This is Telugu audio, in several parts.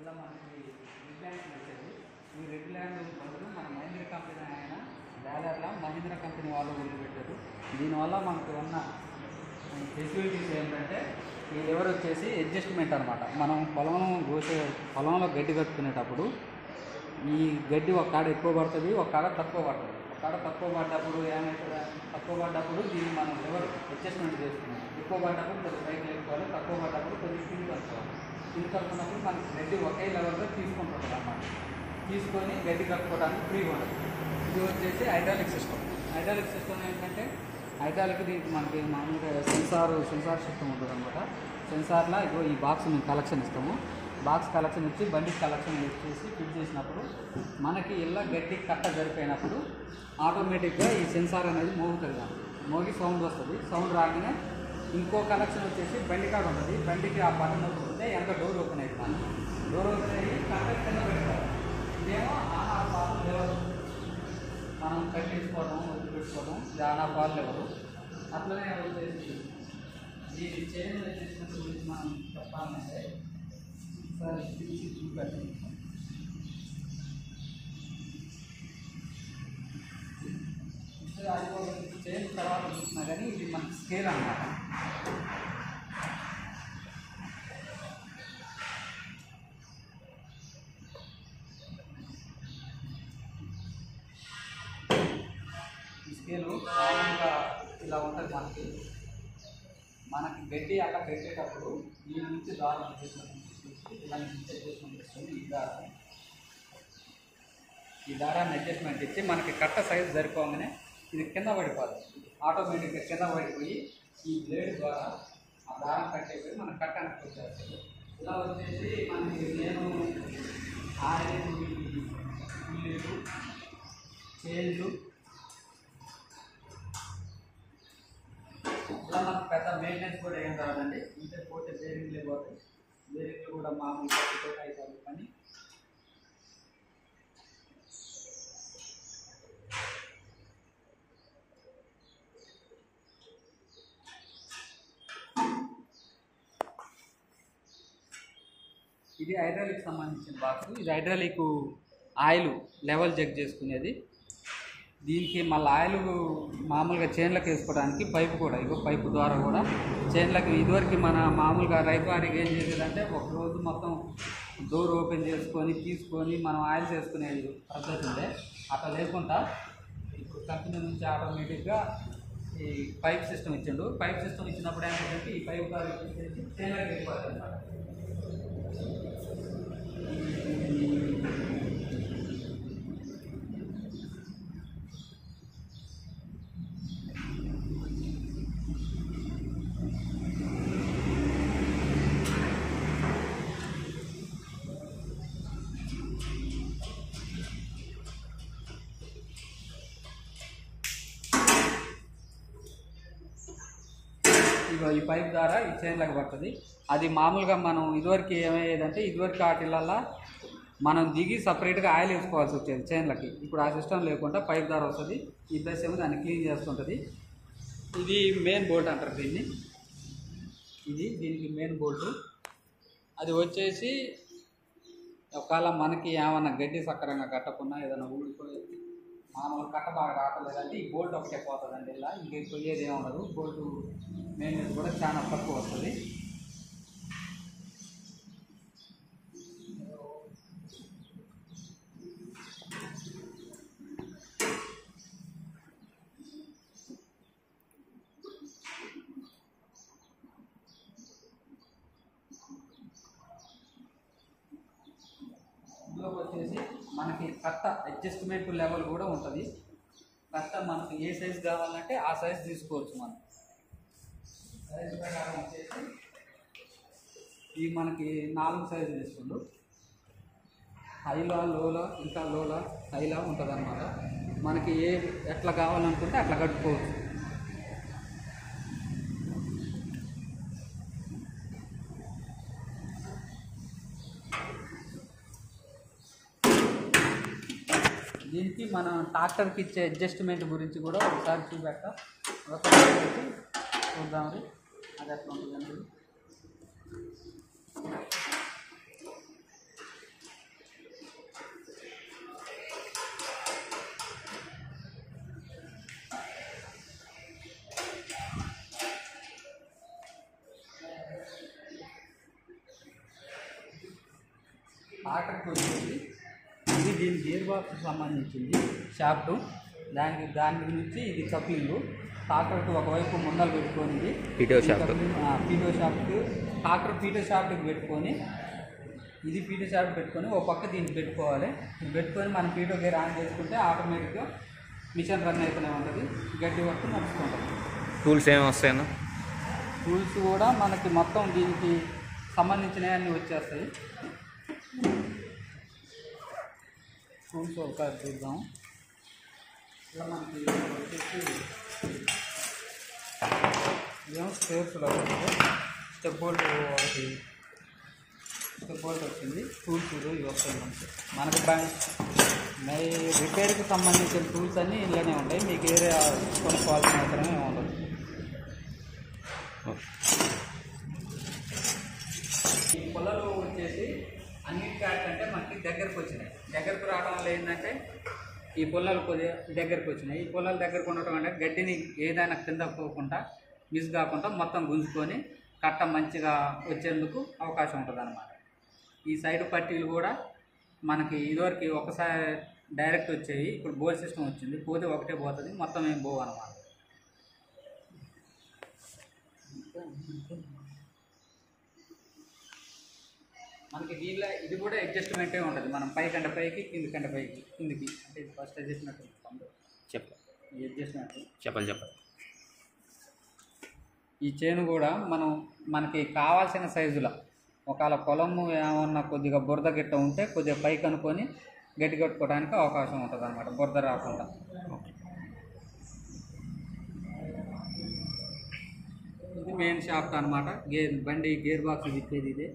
కింద మనకి రెడ్ ల్యాండ్ వచ్చేది ఈ రెడ్ ల్యాండ్ బదులు మన మహీంద్ర కంపెనీ ఆయన డేలర్లో మహీంద్ర కంపెనీ వాళ్ళు వదిలిపెట్టారు దీనివల్ల మనకు ఉన్న ఫెసిలిటీస్ ఏంటంటే ఈ లెవర్ వచ్చేసి అడ్జస్ట్మెంట్ అనమాట మనం పొలం కోసే పొలంలో గడ్డి కట్టుకునేటప్పుడు ఈ గడ్డి ఒక కాడ ఎక్కువ పడుతుంది ఒక కాడ తక్కువ పడుతుంది ఒక కాడ తక్కువ పడ్డప్పుడు ఏమవుతుంది తక్కువ పడ్డప్పుడు దీన్ని మనం లెవర్ అడ్జస్ట్మెంట్ చేసుకున్నాం ఎక్కువ పడ్డప్పుడు కొద్దిగా పైకి లేకపోవాలి తక్కువ పడ్డప్పుడు కొద్దిగా కింద కలుపుకోవాలి కింద కలుపుకున్నప్పుడు మనకి గడ్డి ఒకే లెవెల్లో తీసుకుంటుంది అన్నమాట తీసుకొని గడ్డి కట్టుకోవడానికి ఫ్రీగా ఉంటుంది ఇది వచ్చేసి హైడ్రాలిక్ సిస్టమ్ హైడ్రాలిక్ సిస్టమ్ ఏంటంటే హైడ్రాలిక్ దీనికి మనకి మామూలుగా సెన్సార్ సెన్సార్ సిస్టమ్ ఉంటుంది అనమాట సెన్సార్లో ఇగో ఈ బాక్స్ మేము కలెక్షన్ ఇస్తాము బాక్స్ కలెక్షన్ ఇచ్చి బండి కలెక్షన్ చేసి ఫిట్ చేసినప్పుడు మనకి ఇలా గడ్డి కట్ట జరిపోయినప్పుడు ఆటోమేటిక్గా ఈ సెన్సార్ అనేది మోగుతుంది కదా మోగి సౌండ్ వస్తుంది సౌండ్ రాగానే ఇంకో కలెక్షన్ వచ్చేసి బండి కాడ ఉంటుంది బండికి ఆ బటన్ నొక్కితే వెనక డోర్ ఓపెన్ అవుతుంది డోర్ ఓపెన్ అయ్యి కట్ట కింద పెట్టుకోవాలి ఇదేమో ఆహార పాలు లేవరు మనం కట్టించుకోవడం వదిలిపెట్టుకోవడం చాలా పాలు లేవరు అట్లనే వచ్చేసి ఈ చైన్ అడ్జస్ట్మెంట్ గురించి మనం చెప్పాలంటే ఒకసారి తీసి చూపెట్టండి చైన్ తర్వాత చూసినా కానీ ఇది మనకి స్కేల్ అన్నమాట ఈ స్కేలు మామూలుగా ఇలా ఉంటుంది మనకి మనకి గడ్డి అలా పెట్టేటప్పుడు ఈ నుంచి దారం అడ్జస్ట్మెంట్ తీసుకొచ్చి ఇలా నుంచి అడ్జస్ట్మెంట్ తీసుకొని ఈ దారం ఈ దారాన్ని అడ్జస్ట్మెంట్ ఇచ్చి మనకి కట్ట సైజు సరిపోగానే ఇది కింద పడిపోదు ఆటోమేటిక్గా కింద పడిపోయి ఈ బ్లేడ్ ద్వారా ఆ దారం కట్టేపోయి మన కట్ట వెనక్కి వచ్చేస్తుంది ఇలా వచ్చేసి మనకి నేను ఆయిల్ ఉల్లిలు చేళ్ళు ఇలా మనకు పెద్ద మెయింటెనెన్స్ కూడా ఏం రాదండి ఇంటే పోతే బేరింగ్లే పోతాయి బేరింగ్లు కూడా మామూలు పట్టుతో అవుతారు కానీ ఇది హైడ్రాలిక్ సంబంధించిన బాక్స్ ఇది హైడ్రాలిక్ ఆయిల్ లెవెల్ చెక్ చేసుకునేది దీనికి మళ్ళీ ఆయిల్ మామూలుగా చైన్లకు వేసుకోవడానికి పైపు కూడా ఇగో పైపు ద్వారా కూడా చైన్లకు ఇదివరకు మన మామూలుగా రైతు వారికి ఏం చేసేదంటే ఒక రోజు మొత్తం డోర్ ఓపెన్ చేసుకొని తీసుకొని మనం ఆయిల్ చేసుకునేది పద్ధతి ఉండే అట్లా లేకుండా ఇప్పుడు కంపెనీ నుంచి ఆటోమేటిక్గా ఈ పైప్ సిస్టమ్ ఇచ్చిండు పైప్ సిస్టమ్ ఇచ్చినప్పుడు ఏంటంటే ఈ పైప్ ద్వారా ఇచ్చేసి చైన్లకు వెళ్ళిపోతుంది అన్నమాట ఇగో ఈ పైప్ ద్వారా ఈ చైన్లకు పడుతుంది అది మామూలుగా మనం ఇదివరకు ఏమయ్యేదంటే ఇదివరకు వాటిలల్లో మనం దిగి సపరేట్గా ఆయిల్ వేసుకోవాల్సి వచ్చేది చైన్లకి ఇప్పుడు ఆ సిస్టమ్ లేకుండా పైప్ ద్వారా వస్తుంది ఈ బ్రష్ ఏమో దాన్ని క్లీన్ చేస్తుంటుంది ఇది మెయిన్ బోల్ట్ అంటారు దీన్ని ఇది దీనికి మెయిన్ బోల్టు అది వచ్చేసి ఒకవేళ మనకి ఏమన్నా గడ్డి సక్రంగా కట్టకున్నా ఏదైనా ఊడిపోయి మామూలు కట్ట బాగా రావట్లేదంటే ఈ బోల్ట్ ఒకటే పోతుందండి ఇలా ఇంక పోయేది ఏమి ఉండదు బోల్ట్ మెయింటెనెన్స్ కూడా చాలా తక్కువ వస్తుంది ఇందులోకి వచ్చేసి మనకి కట్ట అడ్జస్ట్మెంట్ లెవెల్ కూడా ఉంటుంది కట్ట మనకి ఏ సైజ్ కావాలంటే ఆ సైజ్ తీసుకోవచ్చు మనం సైజ్ ప్రకారం వచ్చేసి ఈ మనకి నాలుగు సైజులు ఇస్తుండు హైలో లోలో ఇంకా లోలో హైలో ఉంటుంది అనమాట మనకి ఏ ఎట్లా కావాలనుకుంటే అట్లా కట్టుకోవచ్చు దీనికి మన ట్రాక్టర్కి ఇచ్చే అడ్జస్ట్మెంట్ గురించి కూడా ఒకసారి చూపెట్ట ఒకసారి పెట్టి చూద్దామని అది ఎట్లా ఉంటుందండి ట్రాక్టర్కి వచ్చేసి ఇది దీని గేర్ బాక్స్ సంబంధించింది షాఫ్ట్ దానికి దాని నుంచి ఇది కప్లింగ్ ట్రాక్టర్కి ఒకవైపు ముందలు పెట్టుకొని ఇది PTO shaft. PTO shaft tractor PTO షాఫ్ట్కి పెట్టుకొని ఇది పీటో షాఫ్ట్ పెట్టుకొని ఓ పక్క దీన్ని పెట్టుకోవాలి ఇది పెట్టుకొని మనం పీటో గేర్ ఆన్ చేసుకుంటే ఆటోమేటిక్గా మిషన్ రన్ అయితేనే ఉంటుంది గడ్డి వరకు నడుచుకుంటుంది టూల్స్ ఏమి వస్తాయన్న టూల్స్ కూడా మనకి మొత్తం దీనికి సంబంధించినవన్నీ వచ్చేస్తాయి టూల్స్ ఒకసారి చూద్దాం ఇలా మనకి వచ్చేసి ఇదేమో స్పేర్స్ స్టెప్ బోల్ట్ ఒకటి స్టెప్ బోల్ట్ వచ్చింది టూల్స్ ఇవి వస్తాయి మనకి మనకి బ్యాంక్ మై రిపేర్కి సంబంధించిన టూల్స్ అన్నీ ఇళ్ళనే ఉంటాయి మీకు ఏరియా కొనుక్కోవాల్సిన అవసరమే ఉండదు ఈ పొలాలు వచ్చేసి అన్నిటికంటే మనకి దగ్గరకు వచ్చినాయి దగ్గరకు రావడం వల్ల ఏంటంటే ఈ పొలాలు కొద్దిగా దగ్గరకు వచ్చినాయి ఈ పొలాలు దగ్గరకు ఉండటం అంటే గడ్డిని ఏదైనా కింద పోకుండా మిస్ కాకుండా మొత్తం గుంజుకొని కట్ట మంచిగా వచ్చేందుకు అవకాశం ఉంటుంది అనమాట ఈ సైడ్ పట్టీలు కూడా మనకి ఇదివరకు ఒకసారి డైరెక్ట్ వచ్చాయి ఇప్పుడు బోర్ సిస్టమ్ వచ్చింది పోతే ఒకటే పోతుంది మొత్తం ఏం పోవు అనమాట మనకి దీనిలో ఇది కూడా అడ్జస్ట్మెంటే ఉంటుంది మనం పై కంట పైకి కింది కంట పైకి కిందికి అంటే ఇది ఫస్ట్ అడ్జస్ట్మెంట్ ఉంటుంది చెప్ప ఈ అడ్జస్ట్మెంట్ చెప్పాలి చెప్పాలి ఈ చేను కూడా మనం మనకి కావాల్సిన సైజులో ఒకవేళ పొలము ఏమన్నా కొద్దిగా బురద గిట్ట ఉంటే కొద్దిగా పైకి అనుకొని గట్టి కట్టుకోవడానికి అవకాశం ఉంటుంది అనమాట బురద రాకుండా ఇది మెయిన్ షాఫ్ట్ అనమాట గేర్ బండి గేర్ బాక్స్ తిప్పేది ఇదే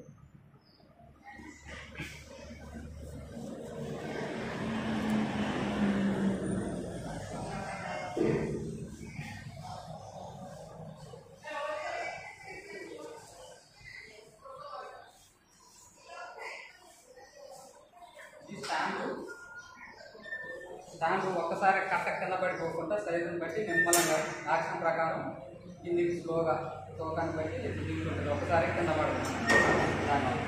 ఈ స్టాండ్ స్టాండ్ ఒక్కసారి కట్ట కింద పడిపోకుండా సైజుని బట్టి నిమ్మలంగా యాక్షన్ ప్రకారం కిందికి స్లోగా తోకాన్ని బట్టి దిగుతుంటుంది ఒకసారి కింద పడుతుంది దానివల్ల